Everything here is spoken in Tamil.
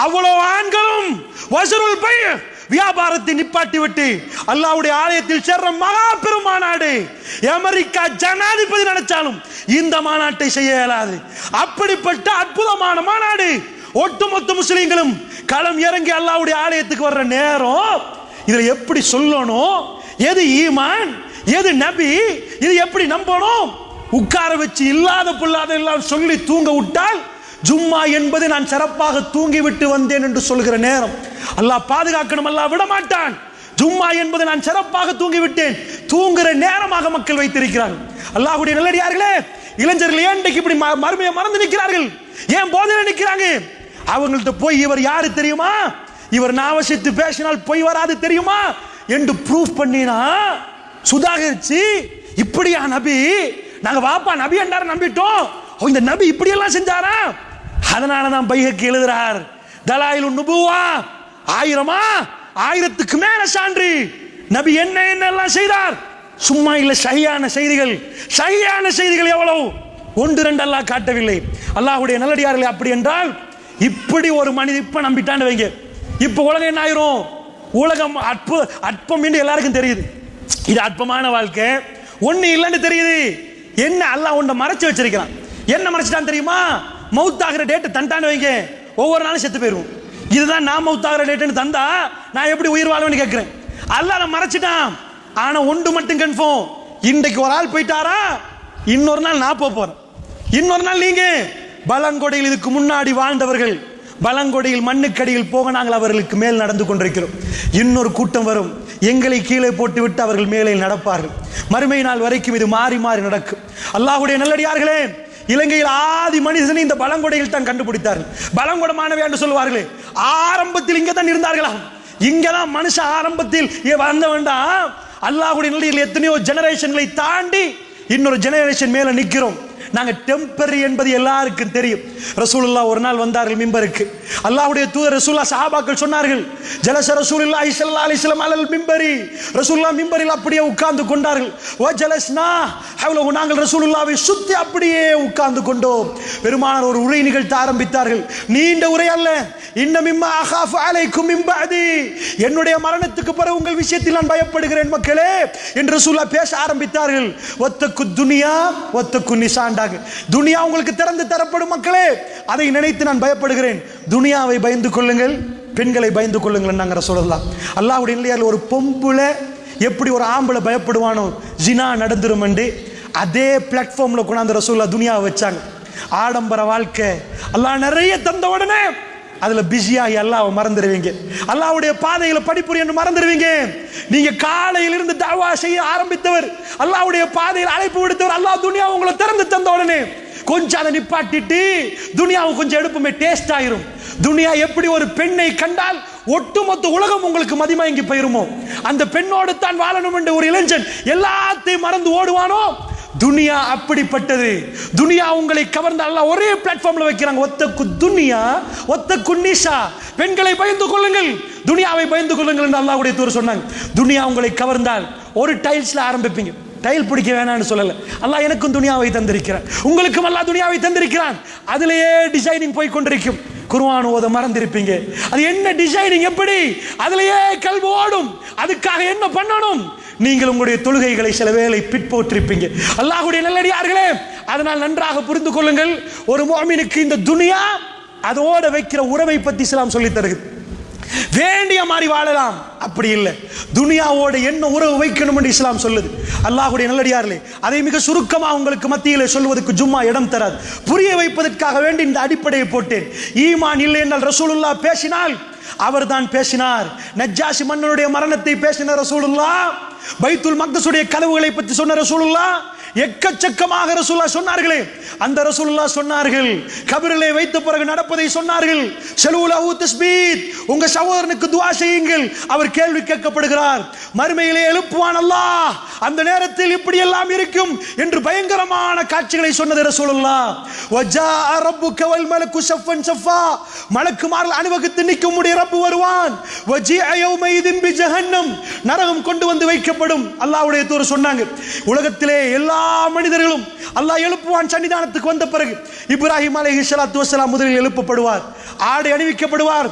அவ்வளவு ஆண்களும் வசூல் பை வியாபாரத்தை நிப்பாட்டி விட்டு அல்லாஹ்வுடைய ஆலயத்தில் சேர்ற மகா பெரும் மாநாடு அமெரிக்கா ஜனாதிபதி நினைச்சாலும் இந்த மாநாட்டை செய்ய இயலாது அப்படிப்பட்ட அற்புதமான மாநாடு ஒட்டுமொத்த முஸ்லிம்களும் களம் இறங்கி அல்லாஹ்வுடைய ஆலயத்துக்கு வர்ற நேரம் இதுல எப்படி சொல்லணும் எது ஈமான் எது நபி இது எப்படி நம்பணும் உட்கார வச்சு இல்லாத பொல்லாத எல்லாம் சொல்லி தூங்க விட்டால் ஜும்மா என்பது நான் சிறப்பாக தூங்கி விட்டு வந்தேன் என்று சொல்கிற நேரம் அல்லாஹ் பாதுகாக்கணும் அல்லாஹ் விட மாட்டான் ஜும்மா என்பது நான் சிறப்பாக தூங்கி விட்டேன் தூங்குற நேரமாக மக்கள் வைத்திருக்கிறார்கள் அல்லாஹ்வுடைய நல்லடியார்களே இளைஞர்கள் ஏன் இன்றைக்கு இப்படி ம- மறுமையை மறந்து நிற்கிறார்கள் ஏன் போதையில நிற்கிறாங்க அவங்கள்ட்ட போய் இவர் யாரு தெரியுமா இவர் நாவசித்து பேசினால் பொய் வராது தெரியுமா என்று ப்ரூஃப் பண்ணினா சுதாகரிச்சு இப்படியா நபி நாங்க வாப்பா நபி என்றாரு நம்பிட்டோம் ஓ, இந்த நபி இப்படி எல்லாம் செஞ்சாரா அதனால தான் பைகக்கு எழுதுறார் தலாயில் நுபுவா ஆயிரமா ஆயிரத்துக்கு மேல சான்று நபி என்ன என்னெல்லாம் செய்தார் சும்மா இல்ல சரியான செய்திகள் சரியான செய்திகள் எவ்வளவு ஒன்று ரெண்டு அல்லாஹ் காட்டவில்லை அல்லாஹ்வுடைய நல்லடியார்களே அப்படி என்றால் இப்படி ஒரு மனித இப்ப நம்பிட்டான்னு வைங்க இப்ப உலகம் என்ன ஆயிரும் உலகம் அற்ப அற்பம் என்று எல்லாருக்கும் தெரியுது இது அற்பமான வாழ்க்கை ஒண்ணு இல்லைன்னு தெரியுது என்ன அல்லாஹ் உன்னை மறைச்சு வச்சிருக்கிறான் என்ன மறைச்சிட்டான் தெரியுமா மவுத்தாகிற டேட்டு தண்டான்னு வைங்க ஒவ்வொரு நாளும் செத்து போயிடுவோம் இதுதான் நான் மவுத்தாகிற டேட்டுன்னு தந்தா நான் எப்படி உயிர் வாழ்வேன்னு கேட்கிறேன் அல்லாஹ் நான் மறைச்சிட்டான் ஆனா ஒன்று மட்டும் கன்ஃபார்ம் இன்றைக்கு ஒரு ஆள் போயிட்டாரா இன்னொரு நாள் நான் போக போறேன் இன்னொரு நாள் நீங்க பலங்கொடையில் இதுக்கு முன்னாடி வாழ்ந்தவர்கள் பலங்கொடையில் மண்ணுக்கடியில் போக நாங்கள் அவர்களுக்கு மேல் நடந்து கொண்டிருக்கிறோம் இன்னொரு கூட்டம் வரும் எங்களை கீழே போட்டுவிட்டு அவர்கள் மேலே நடப்பார்கள் மறுமை நாள் வரைக்கும் இது மாறி மாறி நடக்கும் அல்லாஹ்வுடைய நல்லடியார்களே இலங்கையில் ஆதி மனிதனை இந்த பலங்கொடையில் தான் கண்டுபிடித்தார்கள் பலங்கொடமானவை என்று சொல்லுவார்களே ஆரம்பத்தில் இங்கே தான் இருந்தார்களாம் இங்கதான் மனுஷன் ஆரம்பத்தில் இங்க வந்த வேண்டாம் அல்லாஹ்வுடைய நிலையில் எத்தனையோ ஜெனரேஷன்களை தாண்டி இன்னொரு ஜெனரேஷன் மேல நிக்கிறோம் நாங்க டெம்பரரி என்பது எல்லாருக்கும் தெரியும் ரசூலுல்லா ஒரு நாள் வந்தார்கள் மிம்பருக்கு அல்லாஹ்வுடைய தூதர் ரசூல்லா சஹாபாக்கள் சொன்னார்கள் ஜலச ரசூலுல்லா ஸல்லல்லாஹு அலைஹி வஸல்லம் அலல் மிம்பரி ரசூலுல்லா மிம்பரில் அப்படியே உட்கார்ந்து கொண்டார்கள் வ ஜலஸ்னா ஹவ்லஹு நாங்கள் ரசூலுல்லாவை சுத்தி அப்படியே உட்கார்ந்து கொண்டோம் பெருமானார் ஒரு உரை நிகழ்த்த ஆரம்பித்தார்கள் நீண்ட உரை அல்ல இன்னமிம்மா அகாஃபு அலைக்கும் மின் பஅதி என்னுடைய மரணத்துக்கு பிறகு உங்கள் விஷயத்தில் நான் பயப்படுகிறேன் மக்களே என்று ரசூலுல்லாஹ் பேச ஆரம்பித்தார்கள் ஒத்தக்கு துனியா ஒத்தக்கு நிசாண்டாங்க துனியா உங்களுக்கு திறந்து தரப்படும் மக்களே அதை நினைத்து நான் பயப்படுகிறேன் துனியாவை பயந்து கொள்ளுங்கள் பெண்களை பயந்து கொள்ளுங்கள் நாங்கள் சொல்லலாம் அல்லாஹ்வுடைய நிலையால் ஒரு பொம்புல எப்படி ஒரு ஆம்பளை பயப்படுவானோ ஜினா நடந்துரும் அதே பிளாட்ஃபார்ம்ல கொண்டாந்து ரசூல்லா துனியாவை வச்சாங்க ஆடம்பர வாழ்க்கை அல்லாஹ் நிறைய தந்த உடனே அதுல பிஸியாகி அல்லாஹ்வை மறந்துடுவீங்க அல்லாஹ்வுடைய பாதையில படிப்புரி என்று மறந்துடுவீங்க நீங்க காலையில இருந்து தாவா செய்ய ஆரம்பித்தவர் அல்லாஹ்வுடைய பாதையில் அழைப்பு விடுத்தவர் அல்லாஹ் துனியா உங்களை திறந்து தந்த உடனே கொஞ்சம் அதை நிப்பாட்டிட்டு துனியாவை கொஞ்சம் எடுப்புமே டேஸ்ட் ஆயிரும் துனியா எப்படி ஒரு பெண்ணை கண்டால் ஒட்டுமொத்த உலகம் உங்களுக்கு மதிமயங்கி போயிருமோ அந்த பெண்ணோடு தான் வாழணும் என்ற ஒரு இளைஞன் எல்லாத்தையும் மறந்து ஓடுவானோ துனியா அப்படிப்பட்டது துனியா உங்களை கவர்ந்த அல்லாஹ் ஒரே பிளாட்ஃபார்ம்ல வைக்கிறாங்க ஒத்தக்கு துனியா ஒத்தக்கு நிஷா பெண்களை பயந்து கொள்ளுங்கள் துனியாவை பயந்து கொள்ளுங்கள் என்று அல்லாஹ்வுடைய தூர் சொன்னாங்க துனியா உங்களை கவர்ந்தால் ஒரு டைல்ஸ்ல ஆரம்பிப்பீங்க டைல் பிடிக்க வேணாம்னு சொல்லல அல்லாஹ் எனக்கும் துனியாவை தந்திருக்கிறான் உங்களுக்கும் அல்லாஹ் துனியாவை தந்திருக்கிறான் அதிலேயே டிசைனிங் போய் கொண்டிருக்கும் குர்ஆன் ஓத மறந்திருப்பீங்க அது என்ன டிசைனிங் எப்படி அதிலேயே கல்வி ஓடும் அதுக்காக என்ன பண்ணணும் நீங்கள் உங்களுடைய தொழுகைகளை சில வேளை பிற்போற்றிருப்பீங்க அல்லாஹ்வுடைய நல்லடியார்களே அதனால் நன்றாக புரிந்து கொள்ளுங்கள் ஒரு மோமினுக்கு இந்த துனியா அதோட வைக்கிற உறவை பத்தி இஸ்லாம் சொல்லித் தருகிறது வேண்டிய மாதிரி வாழலாம் அப்படி இல்லை துனியாவோட என்ன உறவு வைக்கணும் என்று இஸ்லாம் சொல்லுது அல்லாஹ்வுடைய நல்லடியார்களே அதை மிக சுருக்கமாக உங்களுக்கு மத்தியில் சொல்வதற்கு ஜும்மா இடம் தராது புரிய வைப்பதற்காக வேண்டி இந்த அடிப்படையை போட்டேன் ஈமான் இல்லை என்றால் ரசூலுல்லா பேசினால் அவர்தான் பேசினார் நஜ்ஜாசி மன்னனுடைய மரணத்தை பேசின ரசூலுல்லா பைத்துல் மக்தசுடைய கனவுகளை பற்றி சொன்ன ரசூலுல்லா எக்கச்சக்கமாக ரசூல்லா சொன்னார்களே அந்த ரசூலுல்லா சொன்னார்கள் கபிரிலே வைத்த பிறகு நடப்பதை சொன்னார்கள் செலவுலஹு தஸ்பீத் உங்க சகோதரனுக்கு துஆ செய்யுங்கள் அவர் கேள்வி கேட்கப்படுகிறார் மறுமையிலே எழுப்புவான் அல்லாஹ் அந்த நேரத்தில் இப்படி எல்லாம் இருக்கும் என்று பயங்கரமான காட்சிகளை சொன்னது ரசூலுல்லா வஜா ரப்புக வல் மலக்கு ஷஃபன் ஷஃபா மலக்குமார்கள் அணிவகுத்து நிற்கும் உடைய ரப்பு வருவான் வஜிஅ யௌமைதின் பி ஜஹன்னம் நரகம் கொண்டு வந்து வைக்கப்படும் அல்லாஹ்வுடைய தூர் சொன்னாங்க உலகத்திலே எல்லா மனிதர்களும் அல்லாஹ் எழுப்புவான் சன்னிதானத்துக்கு வந்த பிறகு இப்ராஹிம் அலைஹிஸ்ஸலாத்து வஸ்ஸலாம் முதலில் எழுப்பப்படுவார் ஆடை அணிவிக்கப்படுவார்